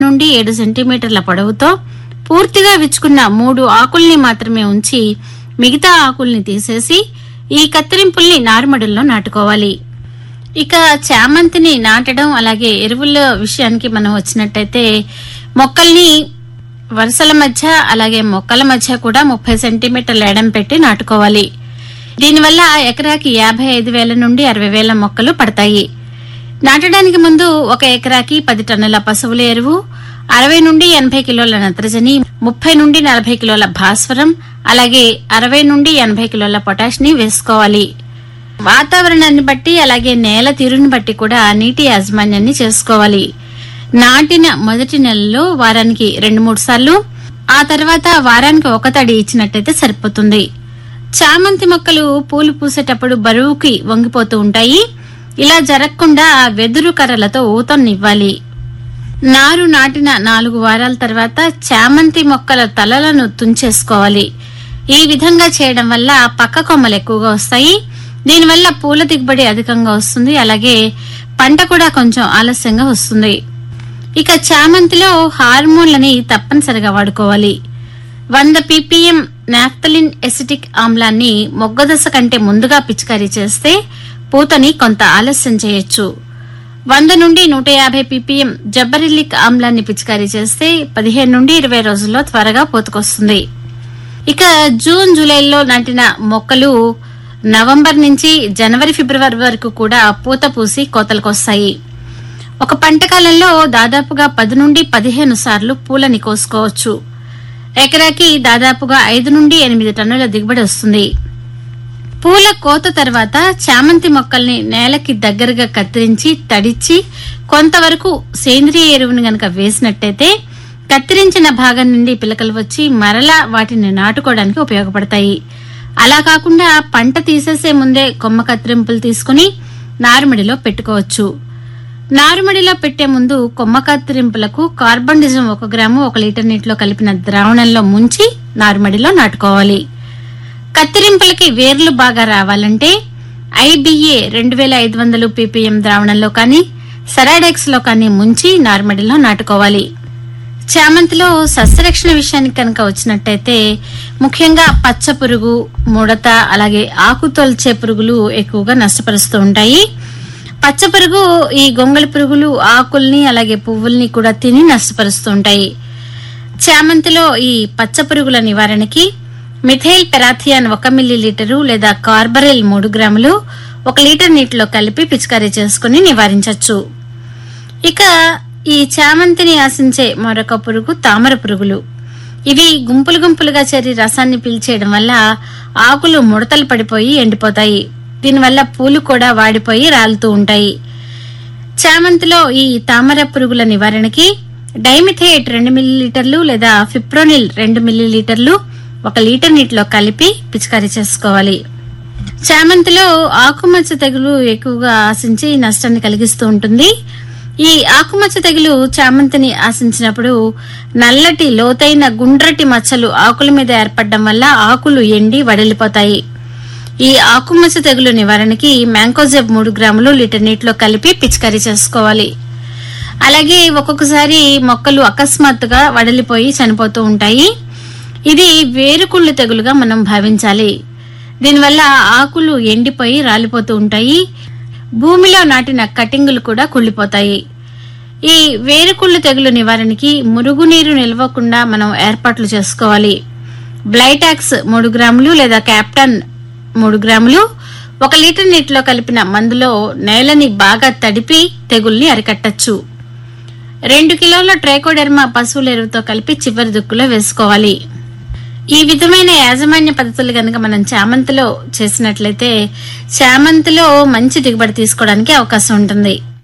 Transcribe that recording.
నుండి ఏడు సెంటీమీటర్ల పొడవుతో పూర్తిగా విచ్చుకున్న మూడు ఆకుల్ని మాత్రమే ఉంచి మిగతా ఆకుల్ని తీసేసి ఈ కత్తిరింపుల్ని నారుమడుల్లో నాటుకోవాలి ఇక చామంతిని నాటడం అలాగే ఎరువుల విషయానికి మనం వచ్చినట్టయితే మొక్కల్ని వరుసల మధ్య అలాగే మొక్కల మధ్య కూడా ముప్పై సెంటీమీటర్ల ఎడం పెట్టి నాటుకోవాలి దీనివల్ల ఎకరాకి యాభై ఐదు వేల నుండి అరవై వేల మొక్కలు పడతాయి నాటడానికి ముందు ఒక ఎకరాకి పది టన్నుల పశువుల ఎరువు అరవై నుండి ఎనభై కిలోల నత్రజని ముప్పై నుండి నలభై కిలోల భాస్వరం అలాగే అరవై నుండి ఎనభై కిలోల పొటాష్ ని వేసుకోవాలి వాతావరణాన్ని బట్టి అలాగే నేల తీరుని బట్టి కూడా నీటి యాజమాన్యాన్ని చేసుకోవాలి నాటిన మొదటి నెలలో వారానికి రెండు మూడు సార్లు ఆ తర్వాత వారానికి ఒక తడి ఇచ్చినట్టయితే సరిపోతుంది చామంతి మొక్కలు పూలు పూసేటప్పుడు బరువుకి వంగిపోతూ ఉంటాయి ఇలా జరగకుండా వెదురు కర్రలతో ఊతనివ్వాలి నారు నాటిన నాలుగు వారాల తర్వాత చామంతి మొక్కల తలలను తుంచేసుకోవాలి ఈ విధంగా చేయడం వల్ల పక్క కొమ్మలు ఎక్కువగా వస్తాయి దీనివల్ల పూల దిగుబడి అధికంగా వస్తుంది అలాగే పంట కూడా కొంచెం ఆలస్యంగా వస్తుంది ఇక చామంతిలో హార్మోన్లని తప్పనిసరిగా వాడుకోవాలి వంద పీపీఎం నాఫ్తలిన్ ఎసిటిక్ ఆమ్లాన్ని మొగ్గదశ కంటే ముందుగా పిచికారీ చేస్తే పూతని కొంత ఆలస్యం చేయొచ్చు వంద నుండి నూట యాభై పీపీఎం జబ్బరిల్లిక్ ఆమ్లాన్ని పిచికారీ చేస్తే పదిహేను నుండి ఇరవై రోజుల్లో త్వరగా పూతకొస్తుంది ఇక జూన్ జూలైలో నాటిన మొక్కలు నవంబర్ నుంచి జనవరి ఫిబ్రవరి వరకు కూడా పూత పూసి కోతలకొస్తాయి ఒక పంట కాలంలో దాదాపుగా పది నుండి పదిహేను సార్లు పూలని కోసుకోవచ్చు ఎకరాకి దాదాపుగా ఐదు నుండి ఎనిమిది టన్నుల దిగుబడి వస్తుంది పూల కోత తర్వాత చామంతి మొక్కల్ని నేలకి దగ్గరగా కత్తిరించి తడిచి కొంతవరకు సేంద్రియ ఎరువుని గనక వేసినట్టయితే కత్తిరించిన భాగం నుండి పిలకలు వచ్చి మరలా వాటిని నాటుకోవడానికి ఉపయోగపడతాయి అలా కాకుండా పంట తీసేసే ముందే కొమ్మ కత్తిరింపులు తీసుకుని నారుమడిలో పెట్టుకోవచ్చు నారుమడిలో పెట్టే ముందు కొమ్మ కత్తిరింపులకు కార్బన్ డిజం ఒక గ్రాము ఒక లీటర్ నీటిలో కలిపిన ద్రావణంలో ముంచి నారుమడిలో నాటుకోవాలి కత్తిరింపులకి వేర్లు బాగా రావాలంటే ఐబిఏ రెండు వేల ఐదు వందలు పీపీఎం ద్రావణంలో కానీ సెరాడెక్స్ లో కానీ ముంచి నార్మడిలో నాటుకోవాలి చామంతిలో సస్యరక్షణ విషయానికి కనుక వచ్చినట్టయితే ముఖ్యంగా పచ్చ పురుగు ముడత అలాగే ఆకు తొలిచే పురుగులు ఎక్కువగా నష్టపరుస్తూ ఉంటాయి పచ్చ పురుగు ఈ గొంగళి పురుగులు ఆకుల్ని అలాగే పువ్వుల్ని కూడా తిని నష్టపరుస్తూ ఉంటాయి చామంతిలో ఈ పచ్చ పురుగుల నివారణకి మిథైల్ పెరాథియాన్ ఒక మిల్లీ లీటరు లేదా కార్బరెల్ మూడు గ్రాములు ఒక లీటర్ నీటిలో కలిపి పిచికారీ చేసుకుని నివారించవచ్చు ఇక ఈ చామంతిని ఆశించే మరొక పురుగు తామర పురుగులు ఇవి గుంపులు గుంపులుగా చేరి రసాన్ని పీల్చేయడం వల్ల ఆకులు ముడతలు పడిపోయి ఎండిపోతాయి దీనివల్ల పూలు కూడా వాడిపోయి రాలుతూ ఉంటాయి చామంతిలో ఈ తామర పురుగుల నివారణకి డైమిథేట్ రెండు మిల్లీలీటర్లు లేదా ఫిప్రోనిల్ రెండు మిల్లీలీటర్లు ఒక లీటర్ నీటిలో కలిపి పిచికారీ చేసుకోవాలి చామంతిలో ఆకుమచ్చ తెగులు ఎక్కువగా ఆశించి నష్టాన్ని కలిగిస్తూ ఉంటుంది ఈ ఆకుమచ్చ తెగులు చామంతిని ఆశించినప్పుడు నల్లటి లోతైన గుండ్రటి మచ్చలు ఆకుల మీద ఏర్పడడం వల్ల ఆకులు ఎండి వడిలిపోతాయి ఈ ఆకుమచ్చ తెగులు నివారణకి మ్యాంకోజెబ్ మూడు గ్రాములు లీటర్ నీటిలో కలిపి పిచికారీ చేసుకోవాలి అలాగే ఒక్కొక్కసారి మొక్కలు అకస్మాత్తుగా వడలిపోయి చనిపోతూ ఉంటాయి ఇది వేరుకుళ్ళు తెగులుగా మనం భావించాలి దీనివల్ల ఆకులు ఎండిపోయి రాలిపోతూ ఉంటాయి భూమిలో నాటిన కటింగులు కూడా కుళ్ళిపోతాయి ఈ వేరుకుళ్ళు తెగులు నివారణకి మురుగునీరు నిల్వకుండా మనం ఏర్పాట్లు చేసుకోవాలి బ్లైటాక్స్ మూడు గ్రాములు లేదా క్యాప్టన్ మూడు గ్రాములు ఒక లీటర్ నీటిలో కలిపిన మందులో నేలని బాగా తడిపి తెగుల్ని అరికట్టచ్చు రెండు కిలోల ట్రైకోడెర్మా పశువుల ఎరువుతో కలిపి చివరి దుక్కులో వేసుకోవాలి ఈ విధమైన యాజమాన్య పద్ధతులు కనుక మనం చామంతిలో చేసినట్లయితే చామంతిలో మంచి దిగుబడి తీసుకోవడానికి అవకాశం ఉంటుంది